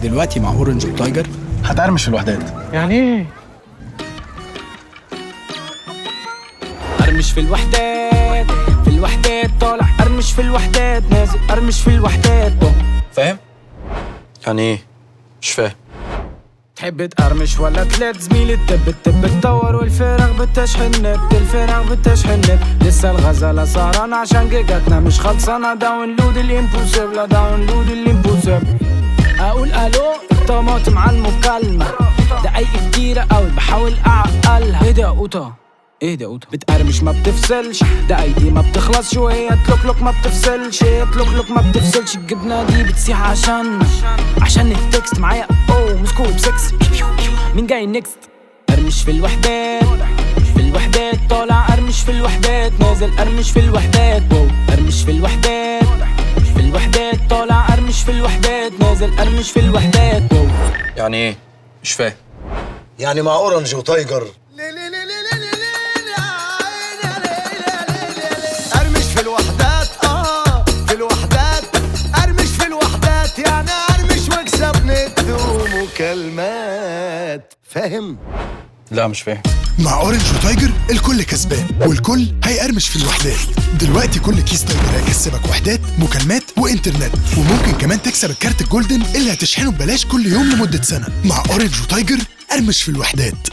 دلوقتي مع اورنج وتايجر هتقرمش في الوحدات يعني ايه؟ ارمش في الوحدات في الوحدات طالع ارمش في الوحدات نازل ارمش في الوحدات فاهم؟ يعني ايه؟ مش فاهم تحب تقرمش ولا تلات زميلي تب تب تطور والفراغ بتشحن نت الفراغ بتشحن نت لسه الغزالة سهرانة عشان جيجاتنا مش خلصانة داونلود الامبوسيبل لا داونلود الامبوسيبل اقول الو الطماطم على المكالمة دقايق كتيرة اوي بحاول اعقلها ايه ده يا قوطة ايه ده يا قوطة بتقرمش ما بتفصلش دقايقي ما بتخلصش وهي تلوكلوك ما بتفصلش هي تلوكلوك ما بتفصلش الجبنة دي بتسيح عشان عشان التكست معايا اوه مسكوه بسكس مين جاي نيكست ارمش في الوحدات في الوحدات طالع ارمش في الوحدات نازل ارمش في الوحدات واو ارمش في الوحدات في الوحدات طالع ارمش في الوحدات نازل ارمش في الوحدات واو يعني ايه؟ مش فاهم يعني مع اورنج وتايجر ارمش في الوحدات اه في الوحدات ارمش في الوحدات يعني ارمش واكسب نت ومكالمات فاهم لا مش فاهم مع اورنج وتايجر الكل كسبان والكل هيقرمش في الوحدات دلوقتي كل كيس تايجر هيكسبك وحدات مكالمات وانترنت وممكن كمان تكسب الكارت الجولدن اللي هتشحنه ببلاش كل يوم لمدة سنة مع اورنج وتايجر قرمش في الوحدات